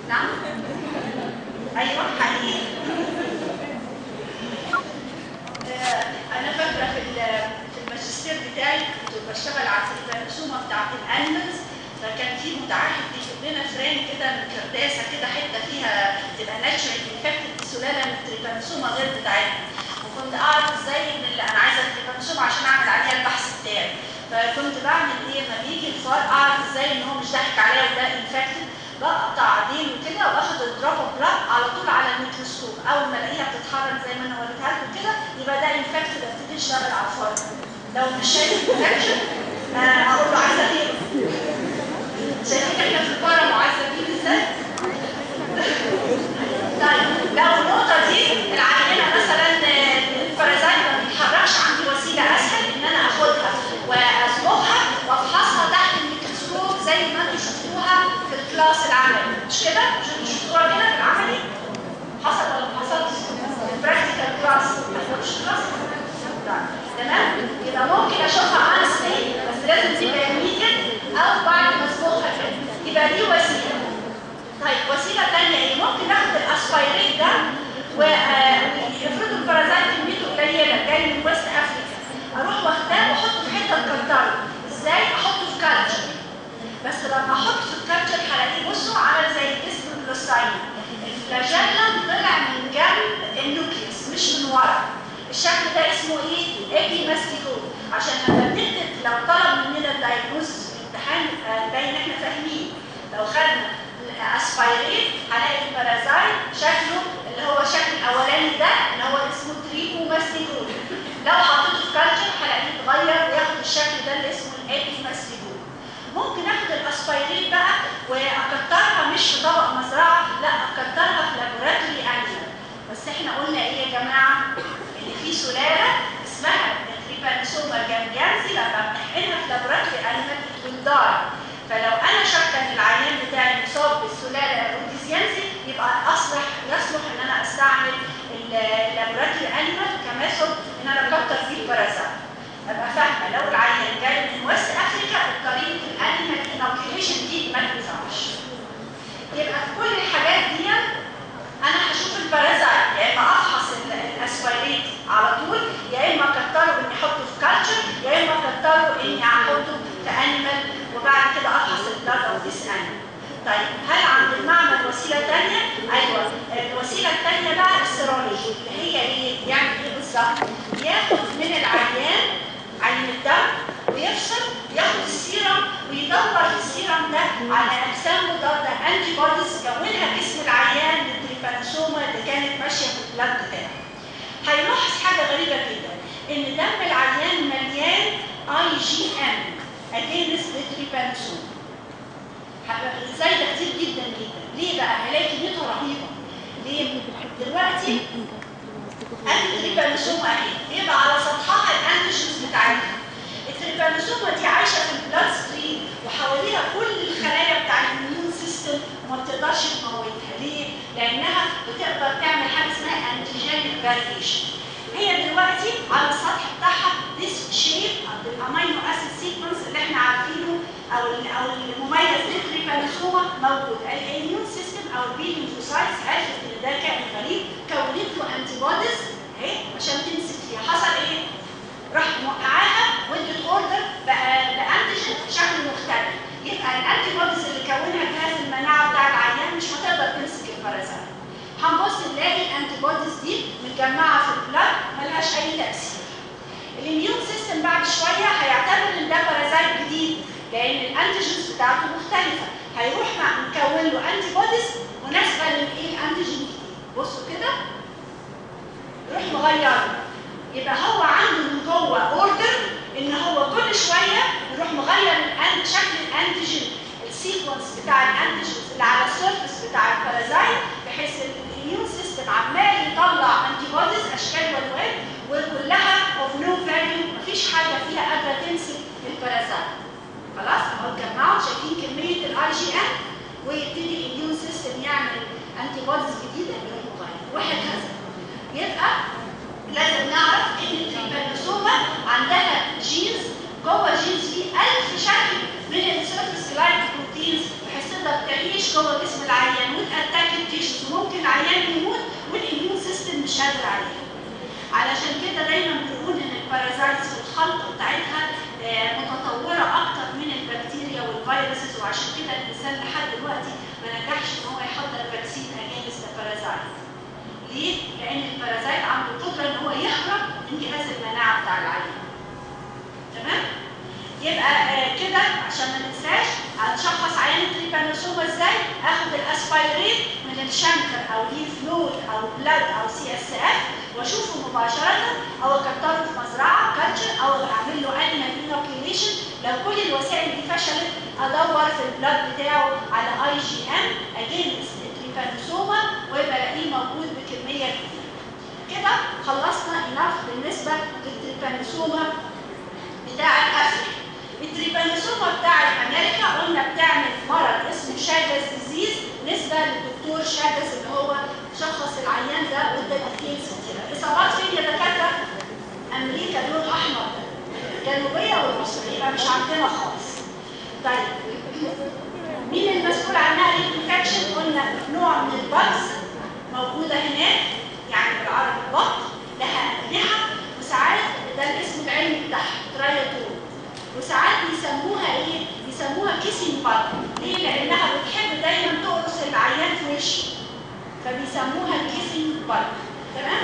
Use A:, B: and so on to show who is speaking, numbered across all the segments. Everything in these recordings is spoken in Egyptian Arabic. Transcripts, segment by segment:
A: نعم ايوه حقيقي آه، انا فاكره في ال- في الماجستير بتاعي كنت بشتغل على الترانسومه بتاعت الانيمالز فكان في متعهد بيجيب لنا فران كده من كرداسه كده حته فيها تبقى ناتشرال انفكتد سلاله من التريبانوسوما غير بتاعتنا وكنت اعرف ازاي ان اللي انا عايزه التريبانوسوما عشان اعمل عليها البحث بتاعي فكنت بعمل ايه لما بيجي الفار اعرف ازاي ان هو مش ضاحك عليا وده انفكتد بقطع ديله كده واخد الدروب اوف بلاد على طول على الميكروسكوب اول ما الاقيها بتتحرك زي ما انا وريتها لكم كده يبقى ده انفكتد ابتدي اشتغل على الفار لو مش شايف انفكشن اقول له عايزه ايه شايفين احنا في الكوره معذبين ازاي؟ طيب لو النقطه دي العينه مثلا البارازايت ما بيتحركش عندي وسيله اسهل ان انا اخدها واصبغها وافحصها تحت الميكروسكوب زي ما انتم شفتوها في الكلاس العملي مش كده؟ مش انتوا شفتوها كده في العملي؟ حصل ولا ما حصلش؟ البراكتيكال كلاس ما حصلش كلاس؟ تمام؟ يبقى ممكن اشوفها انستي بس لازم تبقى immediate او بعد ما اصبغها كده يبقى دي وسيله طيب وسيله ثانيه ايه؟ ممكن ناخد الاسبايريت ده وافرضوا البارازايت كميته قليله جاي من ويست افريكا اروح واخداه واحطه في حته تكتره ازاي؟ احطه في كالتشر بس لما احطه في الكالتشر هلاقيه بصوا عامل زي جسم البلوساين الفلاجيلا طلع من جنب النوكليوس مش من ورا الشكل ده اسمه ايه؟ ايبي ماستيكو عشان لما بنكتب لو طلب مننا الدايجنوز في الامتحان آه، باين احنا فاهمين لو خدنا اسبايريت هلاقي البارازايت شكله اللي هو الشكل الاولاني ده اللي هو اسمه تريكو ماستيكو لو حطيته في كالتشر هلاقيه اتغير وياخد الشكل ده اللي اسمه الايبي ماستيكو ممكن اخد الاسبايريت بقى واكترها مش في طبق مزرعه لا اكترها في لابوراتوري انيمال بس احنا قلنا ايه يا جماعه ان في سلاله اسمها التريبانوسوما جامبيانزي لما بنحقنها في لابوراتوري انيمال بتدار فلو انا شاكه ان العيان بتاعي مصاب بالسلاله روديزيانزي يبقى اصلح يصلح ان انا استعمل اللابوراتوري انيمال كميثود ان انا اكتر فيه البارازايت ابقى فاهمه لو العيان جاي من وست افريكا طريقه الانيمال انوكيوليشن دي ما تنفعش يبقى في كل الحاجات دي انا هشوف البارازايت يا اما افحص ال- الاسبايريت على طول يا اما اكتره اني احطه في كالتشر يا اما اكتره اني احطه في انيمال وبعد كده افحص البلاد او ديس انيمال طيب هل عند المعمل وسيله ثانيه؟ ايوه الوسيله الثانيه بقى السيرولوجي اللي هي ايه؟ يعني ايه بالظبط؟ ياخد من العيان عين الدم ويفصل ياخد السيرم ويدور في السيرم ده على اجسام مضاده انتي بوديز كونها جسم العيان للتريبانوسوما اللي كانت ماشيه في البلاد بتاعه. هيلاحظ حاجه غريبه جدا ان دم العيان مليان اي جي ام اجينست للتريبانوسوما. زايده كتير جدا جدا، ليه بقى؟ هلاقي كميته رهيبه. ليه؟ دلوقتي ادي التريبانوسوما اهي يبقى على سطحها الانتيجنز بتاعتها التريبانوسوما دي عايشه في البلاد ستريم وحواليها كل الخلايا بتاع الاميون سيستم وما بتقدرش تموتها ليه؟ لانها بتقدر تعمل حاجه اسمها انتيجينيك فاريشن هي دلوقتي على السطح بتاعها this shape of the amino acid sequence اللي احنا عارفينه او ال او المميز للتريبانوسوما موجود الاميون سيستم او البيليوفوسايتس عرفت ان ده كائن غريب كونت له انتي بوديز اهي عشان تمسك فيها حصل ايه؟ راح موقعاها وادت اوردر بقى بانتيجين شكل مختلف يبقى الانتي بوديز اللي كونها جهاز المناعه بتاع العيان مش هتقدر تمسك البارازايت هنبص نلاقي الانتي بوديز دي متجمعه في البلاد ملهاش اي تاثير الاميون سيستم بعد شويه هيعتبر ان ده بارازايت جديد لان الانتيجينز بتاعته مختلفه هيروح مع مكون له انتي بوديز مناسبه للايه الانتيجين الجديد بصوا كده يروح مغيره يبقى هو عنده من جوه اوردر ان هو كل شويه يروح مغير الأن- شكل الانتيجين السيكونس بتاع الانتيجينز اللي على السيرفس بتاع البارازايت بحيث ان الاميون سيستم عمال يطلع انتي بوديز اشكال والوان وكلها اوف نو فاليو مفيش حاجه فيها قادره تمسك البارازايت خلاص اهو اتجمعوا شايفين كميه الاي جي ام ويبتدي الاميون سيستم يعمل انتي بوديز جديده يروح مغير وهكذا يبقى لازم نعرف ان التريبانوسوما عندها جينز جوه جينز فيه 1000 شكل من السيرفس لايت بروتينز بحيث تقدر تعيش جوه جسم العيان وتاتاك التيشوز وممكن العيان يموت والاميون سيستم مش قادر عليها علشان كده دايما بنقول ان البارازايتس في الخلطه بتاعتها آه، متطوره اكتر من البكتيريا والفيروسز وعشان كده الانسان لحد دلوقتي ما نجحش ان هو يحضر فاكسين اجينست البارازايت. ليه؟ لان البارازايت عنده القدره ان هو يهرب من جهاز المناعه بتاع العيان. تمام؟ يبقى آه، كده عشان ما ننساش هنشخص عيان التريبانوسوما ازاي؟ اخد الاسبيرين من الشنكر او ليف نود او بلاد او سي اس اف واشوفه مباشره او اكتره في مزرعه كالتشر او اعمل له انيمال انوكيوليشن لو كل الوسائل دي فشلت ادور في البلاد بتاعه على اي جي ام اجينست التريبانوسوما وبلاقيه موجود بكميه كبيره. كده خلصنا اناف بالنسبه للتريبانوسوما بتاع افريقيا. التريبانوسوما بتاع امريكا قلنا بتعمل مرض اسمه شاجز ديزيز نسبه للدكتور شاجز اللي هو شخص العيان ده ضد الديتيلز كتيره. الاصابات فين يا دكاتره؟ امريكا لون احمر الجنوبيه والمصريه يبقى مش عندنا خالص. طيب مين المسؤول عن نقل الانفكشن؟ قلنا نوع من البكس موجوده هناك يعني بالعربي البط لها اجنحه وساعات ده الاسم العلمي بتاعها تراياتون وساعات بيسموها ايه؟ بيسموها كيسين بط ليه؟ لانها بتحب دايما تقرص العيان في وشه فبيسموها كيسين بط تمام؟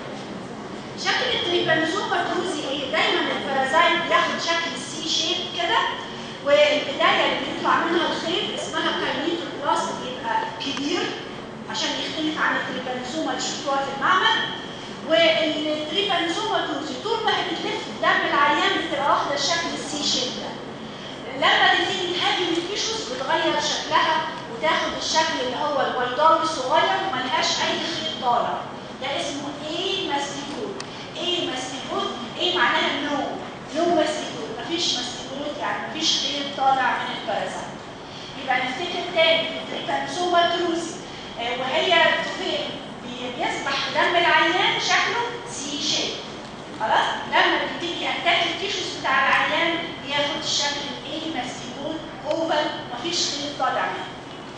A: شكل التريبانوسوما الروزي ايه؟ دايما البارازايت بياخد شكل السي شيب كده والبدايه اللي بيطلع منها الخيط اسمها كاينيتوبلاست بيبقى كبير عشان يختلف عن التريبانوسوما اللي شفتوها في المعمل والتريبانوسوما الروزي طول ما هي بتلف دم العيان بتبقى واخده الشكل السي شيب ده لما تبتدي تهاجم التيشوز بتغير شكلها وتاخد الشكل اللي هو البيضاوي الصغير وملهاش اي خيط طالع ده اسمه ايه ماستيكول ايه ماستيكول ايه معناها نو نو ماستيكول مفيش ماستيكول يعني مفيش خيط طالع من البارازايت يبقى نفتكر تاني التريبانوسوما تروزي آه وهي في بيسبح في دم العيان شكله سي شيب خلاص لما بتبتدي اتاك التيشوز بتاع العيان بياخد الشكل الايه ماستيكول اوفل مفيش خيط طالع منه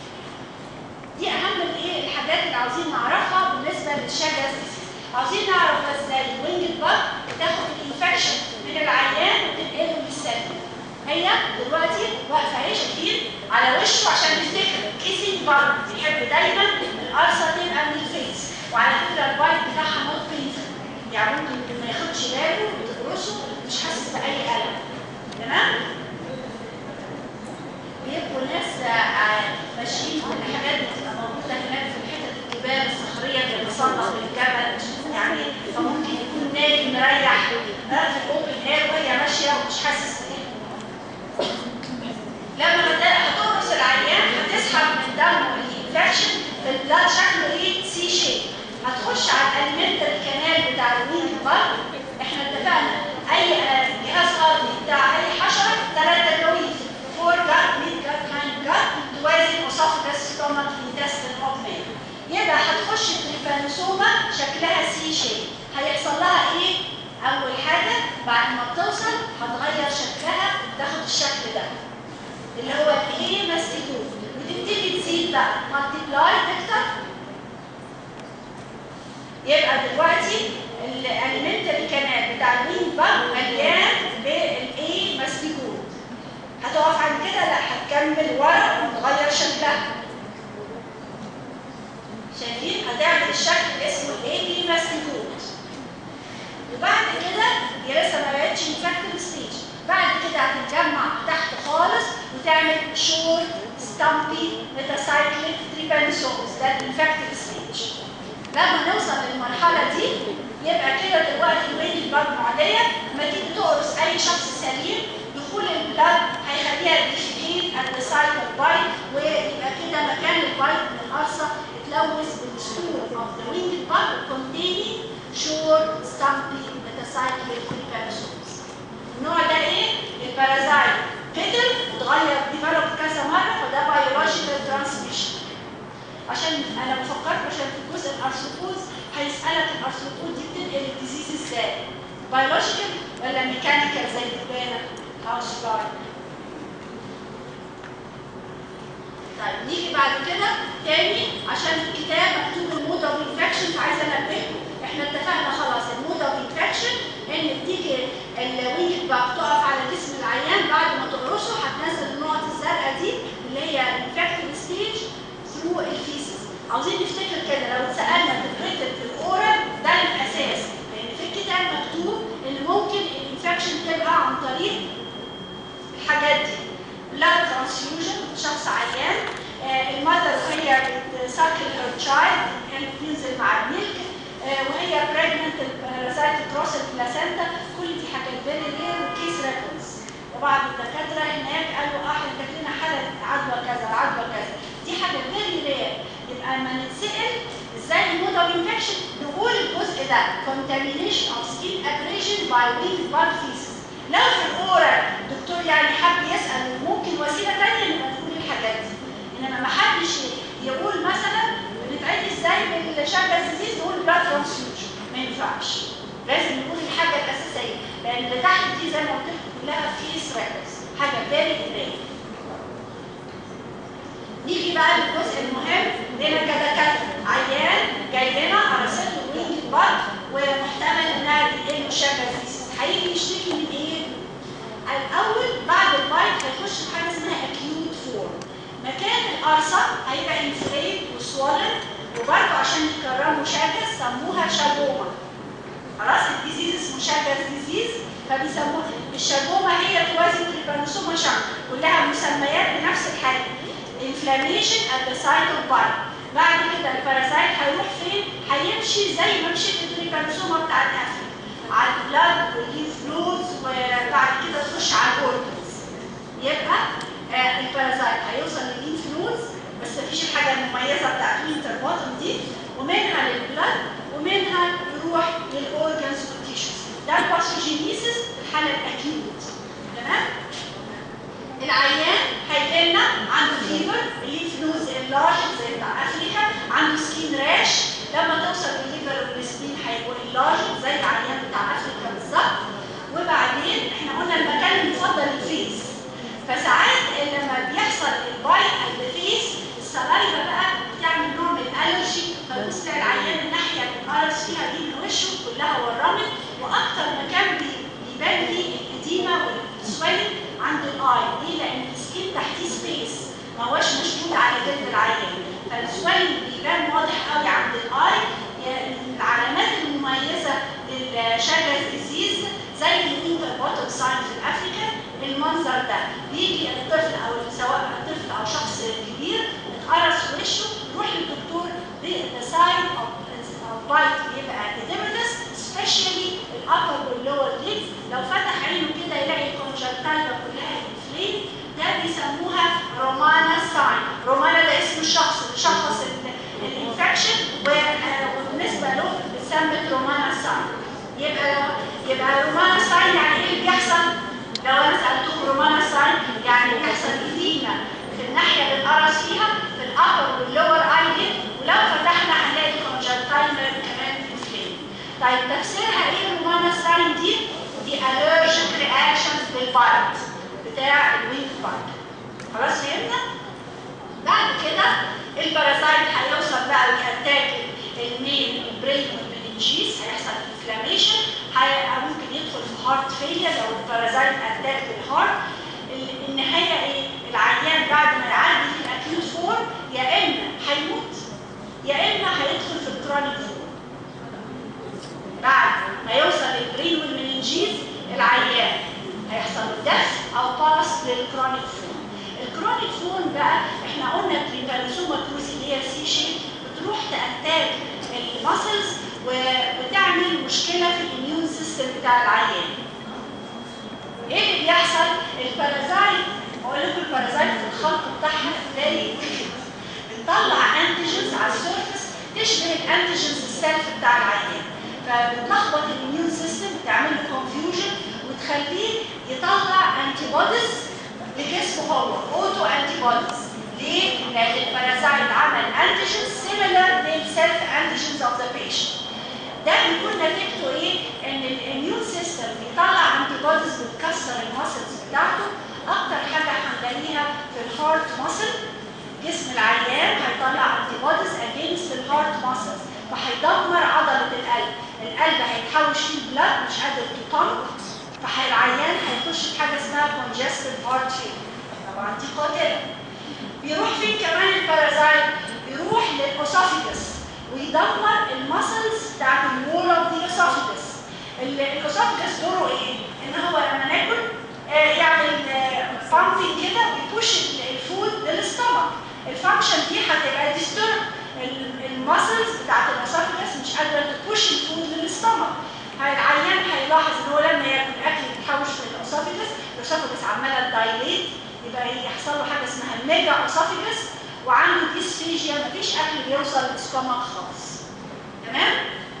A: دي اهم الايه الحاجات اللي عاوزين نعرفها بالنسبه للشجز عاوزين نعرف ازاي الوينج باب بتاخد الانفكشن من العيان وتنقله للسلم هي دلوقتي واقفه اهي شايفين على وشه عشان نفتكر كيسين باب بيحب دايما القرصه تبقى من الفيس وعلى فكره البايت بتاعها نوت بينفل يعني ممكن ما ياخدش باله وتقرصه مش حاسس باي الم تمام بيبقوا ناس ماشيين بالحاجات اللي بتبقى موجوده هناك في الحتت الجبال الصخريه اللي بتصنف بالجبل يعني فممكن يكون نايم مريح في الاوبن اير وهي ماشيه ومش حاسس بايه لما هتقرص العيان هتسحب من دمه الانفكشن في البلاد شكله ايه سي شيب هتخش على الالمنتال كانال بتاع الوينج بار احنا اتفقنا اي جهاز هضمي بتاع اي حشره ثلاثه لويز فور جات ميد جات هاند جات توازن اسوفجس ستومك انتستين اوف مان يبقى هتخش التريبانوسوما شكلها سي شيب هيحصل لها ايه؟ اول حاجه بعد ما بتوصل هتغير شكلها تاخد الشكل ده اللي هو الايه ماستيكول وتبتدي تزيد بقى مالتيبلاي تكتر يبقى دلوقتي الاليمنتري كانال بتاع الوين باب مليان بالايه ماستيكول هتقف عند كده لا هتكمل ورا وتغير شكلها شايفين هتعمل الشكل اللي اسمه الايه ماستيكول وبعد كده هي لسه ما بقتش انفكتد ستيج بعد كده هتتجمع تحت خالص وتعمل شور ستامبي ميتاسايكليك تريبانوسومز ده الانفكتد ستيج لما نوصل للمرحله دي يبقى كده دلوقتي الوين البلاد معديه لما تيجي تقرص اي شخص سليم دخول البلاد هيخليها ديفيكيت ات سايت اوف بايت ويبقى كده مكان البايت من القرصه اتلوث بالستور اوف ذا وينج بلاد containing short stumpy metacyclic trypanosomes. النوع ده ايه؟ البارازايت قدر وتغير ديفلوب كذا مره فده بيولوجيكال ترانسميشن. عشان انا بفكرك عشان في جزء الارثروبوز هيسالك الارثروبود دي بتنقل الديزيز ازاي؟ بيولوجيكال ولا ميكانيكال زي الدبانه؟ هاوس فلاي. طيب نيجي بعد كده تاني عشان في الكتاب مكتوب المود اوف انفكشن عايزه انبهكم احنا اتفقنا خلاص المود اوف انفكشن ان بتيجي الوينج بقى بتقف على جسم العيان بعد ما تقرصه هتنزل النقط الزرقاء دي اللي هي الانفكتد ستيج ثرو الفيسز عاوزين نفتكر كده لو اتسالنا في الريتم في الاورال ده الاساس لان في الكتاب مكتوب ان ممكن الانفكشن تبقى عن طريق الحاجات دي blood transfusion شخص عيان آه المذر وهي بتساكل هير تشايلد يعني بتنزل مع الميلك آه وهي بريجننت البارازايت كروس البلاسنتا كل دي حاجات فيري رير وكيس ريكوردز وبعض الدكاتره هناك قالوا اه احنا جات لنا حاله عدوى كذا عدوى كذا دي حاجه فيري رير يبقى لما نتسال ازاي المود اوف انفكشن نقول الجزء ده contamination of skin abrasion by weak blood feces لو في الاورال الدكتور يعني حب يسال ممكن وسيله ثانيه نبقى نقول الحاجات دي انما ما حدش يقول مثلا بنتعدي ازاي بالشابه ديزيز نقول بلاد ترانسفيوجن ما ينفعش لازم نقول الحاجه الاساسيه لان اللي تحت دي زي ما قلت لكم كلها كيس ريكوردز حاجه فيري فيري نيجي بقى للجزء المهم لنا كدكاتره عيان جاي لنا قرصت له وينج بط ومحتمل انها تنقل له شابه ديزيز هيجي يشتكي من ايه؟ الاول بعد البايت هيخش في حاجه اسمها اكيوت فورم مكان القرصه هيبقى انفليت وسوالن وبرده عشان يكرموا شاجز سموها شاجوما خلاص الديزيز اسمه شاجز ديزيز فبيسموها الشاجوما هي توازي البانوسوما شاك كلها مسميات بنفس الحاجه inflammation at the site of bite بعد كده البارازايت هيروح فين؟ هيمشي زي ما مشيت التريبانوسوما بتاعت افريقيا على البلاد والليف نودز وبعد كده تخش على الاورجنز يبقى آه البارازايت هيوصل للليف نودز بس مفيش الحاجه المميزه بتاعت الانتر بوتم دي ومنها للبلاد ومنها يروح للاورجنز والتيشوز ده الباثوجينيسيس في الحاله الاكيوت تمام العيان هيجي لنا عنده فيبر الليف نودز اللارج زي بتاع افريقيا عنده سكين راش لما توصل للليفر والسبين هيبقوا اللارج زي العيان بتاع افريقيا بالظبط وبعدين احنا قلنا المكان المفضل الفيس فساعات لما بيحصل البايت على الفيس السلايفا بقى بتعمل نوع من الالرجي فبص تلاقي العيان الناحيه اللي اتقرص فيها دي من وشه كلها ورمت واكتر مكان بيبان فيه الاديمه والسويلنج عند الاي ليه؟ لان السكين تحتيه سبيس ما هوش مشدود على جلد العيان فالسويلنج بيبان واضح قوي عند الاي العلامات المميزه للشاجز ديزيز زي الوينتر بوتل ساين في الافريكان المنظر ده بيجي الطفل او سواء طفل او شخص كبير اتقرص في وشه يروح للدكتور the side of بايت بيبقى edematous especially الابر واللور ليدز لو فتح عينه كده يلاقي الكونجكتيفا كلها انفليم ده بيسموها رومانا ساين رومانا ده اسم الشخص اللي شخص الانفكشن وبالنسبه له بتسمى رومانا ساين يبقى لو يبقى رومانا ساين يعني ايه اللي بيحصل؟ لو انا سالتكم رومانا ساين يعني بيحصل اديمه في الناحيه اللي اتقرص فيها في الابر واللور ايلid ولو فتحنا هنلاقي الكونجكتيفا كمان انفليم طيب تفسيرها ايه الرومانا ساين دي؟ دي allergic reactions بالبايت بتاع الوينج بايت خلاص فهمنا؟ بعد كده البارازايت هيوصل بقى ويأتاك المين البرين والمننجيز هيحصل انفلاميشن ممكن يدخل في هارت فيلير لو البارازايت اتاك بالهارت النهايه ايه؟ العيان بعد ما يعدي في الاكيوت فورم يا اما هيموت يا اما هيدخل في الكرونيك فورم بعد ما يوصل للبرين والمننجيز العيان هيحصل له دف او باس للكرونيك فورم الكرونيك فورم بقى احنا قلنا التريبانوسوما كروزي اللي هي سي شيب بتروح تاتاك المسلز وتعمل مشكله في الاميون سيستم بتاع العيان ايه اللي بيحصل البارازايت اقول لكم البارازايت في الخلق بتاعها فيري بتطلع انتيجنز على السيرفس تشبه الانتيجنز السيلف بتاع العيان فبتلخبط الاميون سيستم بتعمل له كونفيوجن وتخليه يطلع انتي بوديز لجسمه هو اوتو انتي بوديز ليه؟ لان البارازايت عمل انتيجنز سيميلر للسيلف انتيجنز اوف ذا بيشنت ده بيكون نتيجته ايه؟ ان الاميون سيستم بيطلع انتي بوديز بتكسر الماسلز بتاعته اكتر حاجه هنلاقيها في الهارت ماسل جسم العيان هيطلع انتي بوديز اجينست الهارت ماسلز فهيدمر عضله القلب القلب هيتحوش فيه البلاد مش قادر تطمق فالعيان هيخش في حاجه اسمها congestive heart failure طبعا دي قاتله بيروح فين كمان البارازايت بيروح للاسوفيجس ويدمر المسلز بتاعت الوول اوف ذا اسوفيجس الاسوفيجس دوره ايه ان هو لما ناكل آه، يعمل بامبنج كده ويبوش الفود للاستمك الفانكشن دي هتبقى ديستورب المسلز بتاعت الاسوفيجس مش قادره تبوش الفود للاستمك العيان هيلاحظ ان هو لما ياكل اكل يتحوش في الاسوفيجس الاسوفيجس عماله تدايليت يبقى يحصل له حاجه اسمها ميجا اسوفيجس وعنده ديسفيجيا مفيش اكل بيوصل للاستمك خالص تمام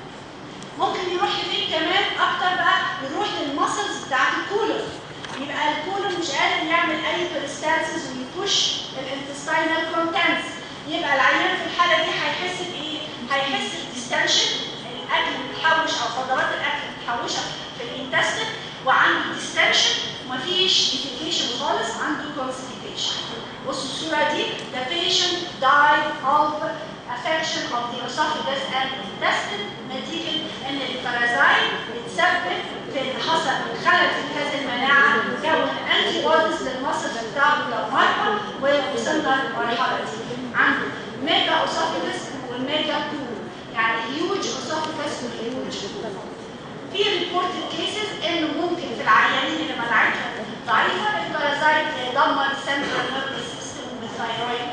A: ممكن يروح لفين كمان اكتر بقى يروح للمسلز بتاعت الكولر يبقى الكولر مش قادر يعمل اي بريستالسيس ويبوش الانتستينال كونتنتس يبقى العيان في الحاله دي هيحس بايه هيحس بديستنشن الاكل متحوش او فضلات الاكل متحوشه في الانتستين وعنده ديستنشن ومفيش ديفيكيشن خالص عنده كونستيبيشن بصوا الصوره دي the patient died of affection of the esophagus and intestine نتيجه ان البارازايت اتثبت في ان حصل خلل في جهاز المناعه كون انتي بوديز للمصل بتاعه دمرها ووصلنا للمرحله دي عنده ميجا اسوفيجس والميجا كول يعني هيوج اسوفيجس والهيوج كول في ريبورتد كيسز انه ممكن في العيانين اللي مناعتها ضعيفه البارازايت يدمر السنترال نيرفس سيستم والثايرويد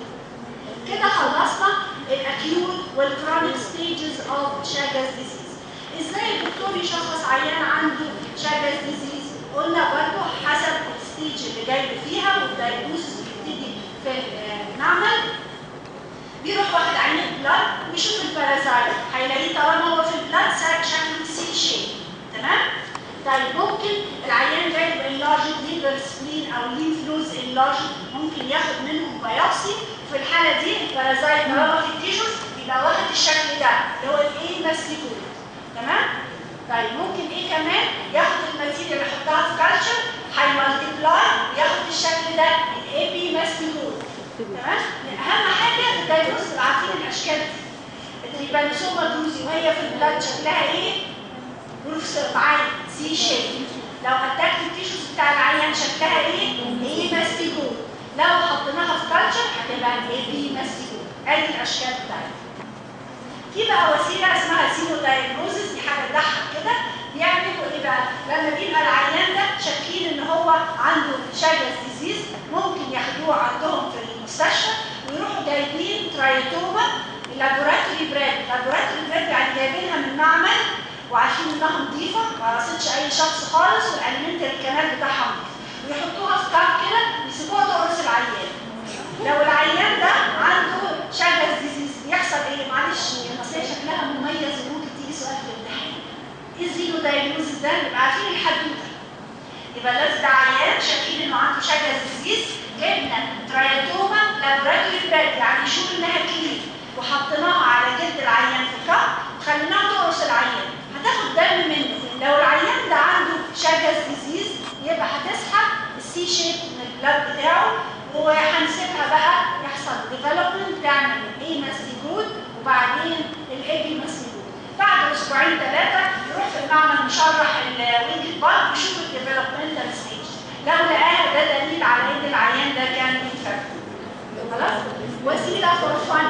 A: كده خلصنا الاكيوت والكرونيك ستيجز اوف شاجاز ديزيز ازاي الدكتور يشخص عيان عنده شاجاز ديزيز قلنا برضه حسب الستيج اللي جاي فيها والدايجنوستس بيبتدي في المعمل بيروح واخد عين البلاد ويشوف البارازايت هيلاقيه طالما هو في البلاد شكله سي شيب تمام طيب ممكن العيان جايب انلارج ليفر سبلين او ليف نوز انلارج ممكن ياخد منهم بايوبسي في الحاله دي البارازايت طالما في التيشوز يبقى واخد الشكل ده اللي هو الايه ماستيكول تمام طيب ممكن ايه كمان ياخد الماتيريال اللي يحطها في كالتشر هيمالتيبلاي وياخد الشكل ده الاي بي ماستيكول تمام اهم حاجه الدايجنوستس عارفين الاشكال دي التريبانوسوما دوزي وهي في البلاد شكلها ايه روف معايا سي شيب لو اتاكت التيشوز بتاع العيان شكلها ايه ايه ماستيكول لو حطيناها في كالتشر هتبقى الاي بي ماستيكول ادي الاشكال بتاعتها في بقى وسيله اسمها سينو دايجنوزس دي حاجه تضحك كده بيعملوا ايه بقى؟ لما بيبقى العيان ده شاكين ان هو عنده شاجز ديزيز ممكن ياخدوه عندهم في المستشفى ويروحوا جايبين ترايتوما لابوراتوري بريد، لابوراتوري بريد يعني جايبينها من معمل وعارفين انها نظيفه ما رصتش اي شخص خالص والالمنتري كانال بتاعها نظيف ويحطوها في كاب كده ويسيبوها تقرص العيان. لو العيان ده عنده شاجز ديزيز يحصل ايه؟ معلش اصل هي شكلها مميز وممكن تيجي سؤال في الامتحان. ايه الزيرو دايجنوزس ده؟ نبقى عارفين الحدوته. يبقى لازم ده عيان شاكين انه عنده شجر ديزيز جبنا ترايتوما لابوراتوري بريد يعني شوف انها كلين وحطيناها على جلد العيان في كاب وخليناها تقرص العيان هتاخد دم منه لو العيان ده عنده شجر ديزيز يبقى هتسحب السي شيب من البلاد بتاعه وهنسيبها بقى يحصل ديفلوبمنت تعمل الاي ماستيجود وبعدين الاي ماستيجود بعد اسبوعين ثلاثه يروح في المعمل مشرح الوينج البالب ويشوف الديفلوبمنتال ستيج لو لقاها ده دليل على ان العيان ده كان انفكتد خلاص وسيله فور فن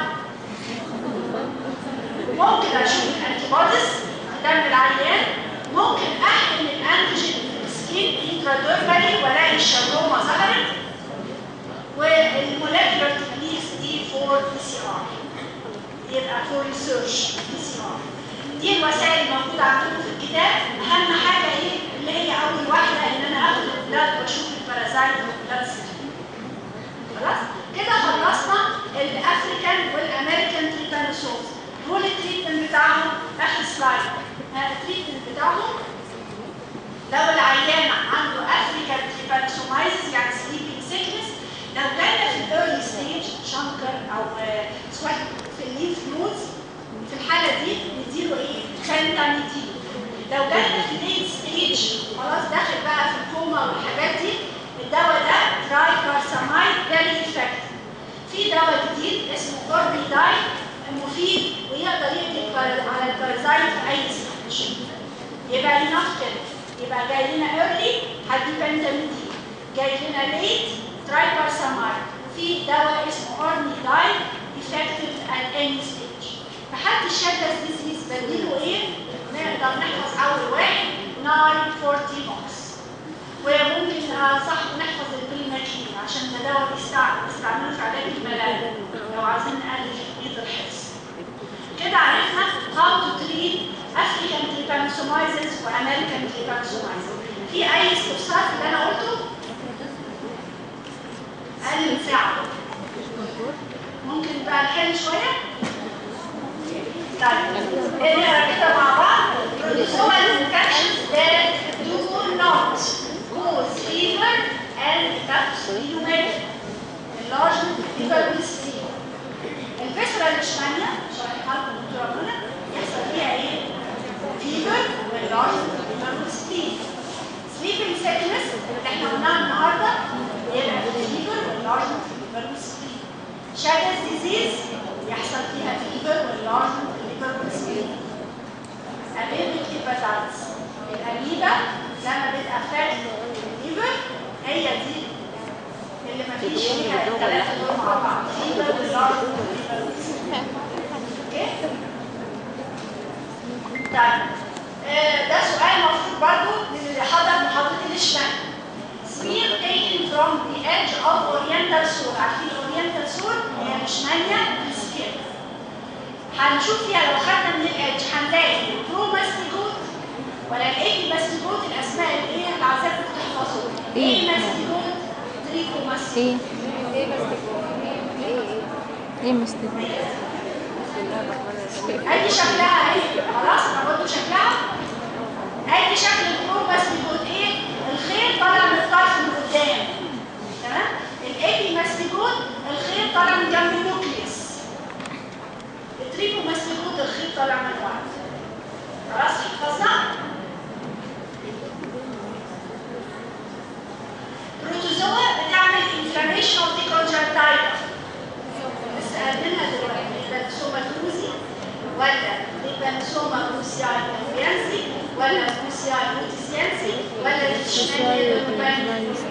A: ممكن اشوف الانتي بوديز في دم العيان ممكن احقن الانتيجين في السكين انتراديرمالي والاقي الشرومه ظهرت والمولكيولر تكنيكس دي فور بي سي ار يبقى فور ريسيرش بي سي ار دي الوسائل الموجوده عندكم في الكتاب اهم حاجه ايه اللي هي اول واحده ان انا اخد البلاد واشوف البارازايت والبلاد سيستم خلاص كده خلصنا الافريكان والامريكان تريبانوسومز دول التريتمنت بتاعهم اخر سلايد التريتمنت بتاعهم لو العيان عنده افريكان تريبانوسومايزز يعني سليبنج سيكنس لو جانا في الايرلي ستيج شنكر او سواء في الليف نودز في الحاله دي نديله ايه؟ خانتانيتين لو جانا في الليت ستيج خلاص داخل بقى في الكوما والحاجات دي الدواء ده ترايكارسامايد فيري افكتيف في دواء جديد اسمه كوربيداين مفيد ويقدر يقضي البار- على البارازايت في اي ستيج يبقى enough كده يبقى جاي لنا early هدي بنتاميدين جاي لنا late ترايبارسامايد وفي دواء اسمه اورنيداين effective at any stage فحد الشدس ديزيز بديله ايه؟ نقدر نحفظ اول واحد 940 اوكس وممكن آه، صح نحفظ البريماتين عشان ده دواء بيستعمل بيستعملوه في علاج الملاريا لو عايزين نقلل كميه الحفظ كده عرفنا how to treat African trypanosomiasis و American trypanosomiasis في اي استفسار في اللي انا قلته؟ اقل من ساعه ممكن بقى نحل شويه؟ طيب نقرا كده مع بعض protozoal infections that do not cause fever and pseudomegaly enlargement of fever with fever الفيسرا الاشمانيا شرحها لكم الدكتوره منى يحصل فيها ايه؟ فيفر وانلارجمنت of fever with fever sleeping sickness اللي احنا قلناها النهارده يبقى فيفر وانلارجمنت of fever with fever شاجز ديزيز يحصل فيها فيفر وانلارجمنت of fever with fever أميبك هيباتايتس الأميبا لما بتأفكت الليفر هي دي اللي مفيش فيها الثلاثة دول مع بعض فيبر واللارج اوكي؟ طيب آه، ده سؤال مفروض برضو للي حضر محاضرة الإشمال smear taken from the edge of oriental sore عارفين oriental sore هي الإشمالية في السكين هنشوف فيها لو خدنا من الادج هنلاقي بروماستيجوت ولا الايه ماستيجوت الاسماء اللي هي اللي عايزاكم تحفظوها
B: إيه؟
A: ايه ماستيجوت تريكوماستيجوت
B: ايه ايه مستفيد
A: ادي شكلها اهي خلاص انا قلت شكلها ادي شكل البروماستيجوت ايه الخيط طالع من الطرف من قدام تمام الايبي ماستيجوت الخيط طالع من جنب النوكليوس التريكوماستيجوت الخيط طالع من ورا خلاص حفظنا بروتوزوا بتعمل انفلاميشن اوف ذا كونجكتايفا لسه قايلينها دلوقتي ليبانسوماتوزي ولا ليبانسوما بروسياي كامبيانسي ولا بروسياي بروتيسيانسي ولا الشمالية